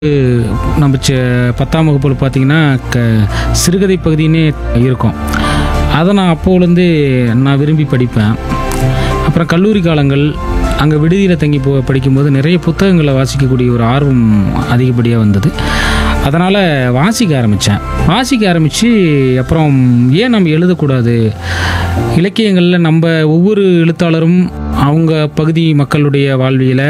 நம்ம செ பத்தாம் வகுப்பில் பார்த்தீங்கன்னா க சிறுகதை பகுதின்னே இருக்கும் அதை நான் அப்போலேருந்து நான் விரும்பி படிப்பேன் அப்புறம் கல்லூரி காலங்கள் அங்கே விடுதியில் தங்கி போ படிக்கும்போது நிறைய புத்தகங்களை வாசிக்கக்கூடிய ஒரு ஆர்வம் அதிகப்படியாக வந்தது அதனால் வாசிக்க ஆரம்பித்தேன் வாசிக்க ஆரம்பித்து அப்புறம் ஏன் நம்ம எழுதக்கூடாது இலக்கியங்களில் நம்ம ஒவ்வொரு எழுத்தாளரும் அவங்க பகுதி மக்களுடைய வாழ்வியலை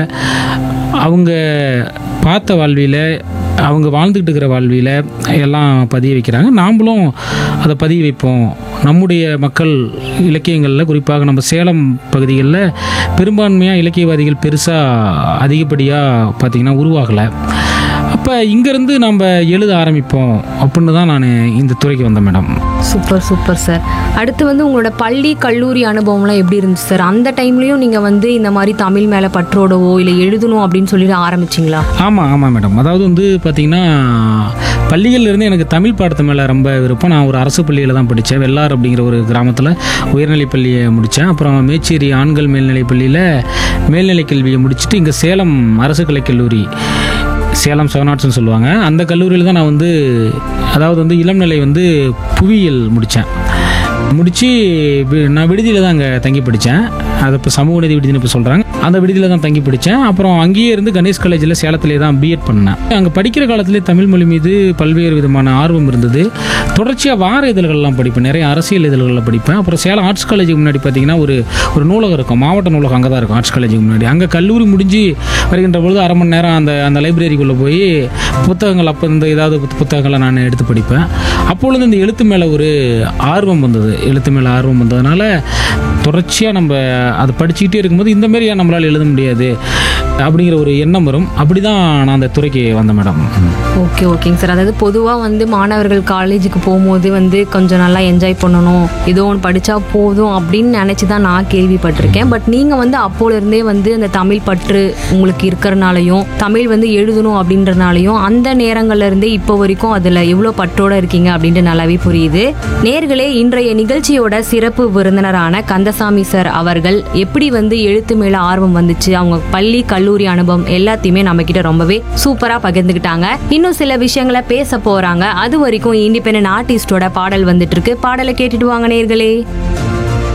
அவங்க பார்த்த வாழ்வியில் அவங்க வாழ்ந்துக்கிட்டு இருக்கிற வாழ்வியில் எல்லாம் பதிய வைக்கிறாங்க நாமளும் அதை பதிய வைப்போம் நம்முடைய மக்கள் இலக்கியங்களில் குறிப்பாக நம்ம சேலம் பகுதிகளில் பெரும்பான்மையாக இலக்கியவாதிகள் பெருசாக அதிகப்படியாக பார்த்திங்கன்னா உருவாகலை அப்போ இங்கேருந்து நம்ம எழுத ஆரம்பிப்போம் அப்படின்னு தான் நான் இந்த துறைக்கு வந்தேன் மேடம் சூப்பர் சூப்பர் சார் அடுத்து வந்து உங்களோட பள்ளி கல்லூரி அனுபவம்லாம் எப்படி இருந்துச்சு சார் அந்த டைம்லயும் நீங்க வந்து இந்த மாதிரி தமிழ் மேல பற்றோடவோ இல்லை எழுதணும் அப்படின்னு சொல்லிட்டு ஆரம்பிச்சிங்களா ஆமாம் ஆமாம் மேடம் அதாவது வந்து பார்த்திங்கன்னா பள்ளிகள்ல இருந்து எனக்கு தமிழ் பாடத்து மேலே ரொம்ப விருப்பம் நான் ஒரு அரசு பள்ளியில் தான் படித்தேன் வெள்ளார் அப்படிங்கிற ஒரு கிராமத்தில் உயர்நிலைப் பள்ளியை முடித்தேன் அப்புறம் மேச்சேரி ஆண்கள் மேல்நிலைப் பள்ளியில் மேல்நிலை கல்வியை முடிச்சுட்டு இங்கே சேலம் அரசு கலைக் கல்லூரி சேலம் செவன் ஆர்ட்ஸ்னு சொல்லுவாங்க அந்த கல்லூரியில் தான் நான் வந்து அதாவது வந்து இளம்நிலை வந்து புவியியல் முடித்தேன் முடித்து நான் விடுதியில் தான் அங்கே தங்கி படித்தேன் அது இப்போ சமூக நீதி விடுதின்னு இப்போ சொல்கிறாங்க அந்த விடுதியில் தான் தங்கி படித்தேன் அப்புறம் அங்கேயே இருந்து கணேஷ் காலேஜில் சேலத்திலே தான் பிஎட் பண்ணேன் அங்கே படிக்கிற காலத்திலே தமிழ் மொழி மீது பல்வேறு விதமான ஆர்வம் இருந்தது தொடர்ச்சியாக வார இதழ்கள்லாம் படிப்பேன் நிறைய அரசியல் இதழ்களில் படிப்பேன் அப்புறம் சேலம் ஆர்ட்ஸ் காலேஜுக்கு முன்னாடி பார்த்தீங்கன்னா ஒரு ஒரு நூலகம் இருக்கும் மாவட்ட நூலகம் அங்கே தான் இருக்கும் ஆர்ட்ஸ் காலேஜுக்கு முன்னாடி அங்கே கல்லூரி முடிஞ்சு வருகின்ற பொழுது அரை மணி நேரம் அந்த அந்த லைப்ரரிக்குள்ளே போய் புத்தகங்கள் அப்போ இந்த ஏதாவது புத்த- புத்தகங்களை நான் எடுத்து படிப்பேன் அப்பொழுது இந்த எழுத்து மேலே ஒரு ஆர்வம் வந்தது எழுத்து மேலே ஆர்வம் வந்ததுனால தொடர்ச்சியாக நம்ம அதை படிச்சுக்கிட்டே இருக்கும்போது இந்த மாதிரி ஏன் நம்மளால் எழுத முடியாது அப்படிங்கிற ஒரு எண்ணம் வரும் அப்படி தான் நான் அந்த துறைக்கு வந்தேன் மேடம் ஓகே ஓகேங்க சார் அதாவது பொதுவாக வந்து மாணவர்கள் காலேஜுக்கு போகும்போது வந்து கொஞ்சம் நல்லா என்ஜாய் பண்ணணும் ஏதோ ஒன்று படித்தா போதும் அப்படின்னு நினச்சி தான் நான் கேள்விப்பட்டிருக்கேன் பட் நீங்கள் வந்து அப்போல இருந்தே வந்து அந்த தமிழ் பற்று உங்களுக்கு இருக்கிறனாலையும் தமிழ் வந்து எழுதணும் அப்படின்றனாலையும் அந்த நேரங்கள்ல இருந்தே இப்போ வரைக்கும் அதில் எவ்வளோ பற்றோட இருக்கீங்க அப்படின்ட்டு நல்லாவே புரியுது நேர்களே இன்றைய நிகழ்ச்சியோட சிறப்பு விருந்தினரான கந்தசாமி சார் அவர்கள் எப்படி வந்து எழுத்து மேல ஆர்வம் வந்துச்சு அவங்க பள்ளி கல்லூரி அனுபவம் எல்லாத்தையுமே நம்ம கிட்ட ரொம்பவே சூப்பரா பகிர்ந்துக்கிட்டாங்க இன்னும் சில விஷயங்களை பேச போறாங்க அது வரைக்கும் இண்டிபெண்டன்ட் ஆர்டிஸ்டோட பாடல் வந்துட்டு இருக்கு பாடலை கேட்டுட்டு வாங்க நேர்களே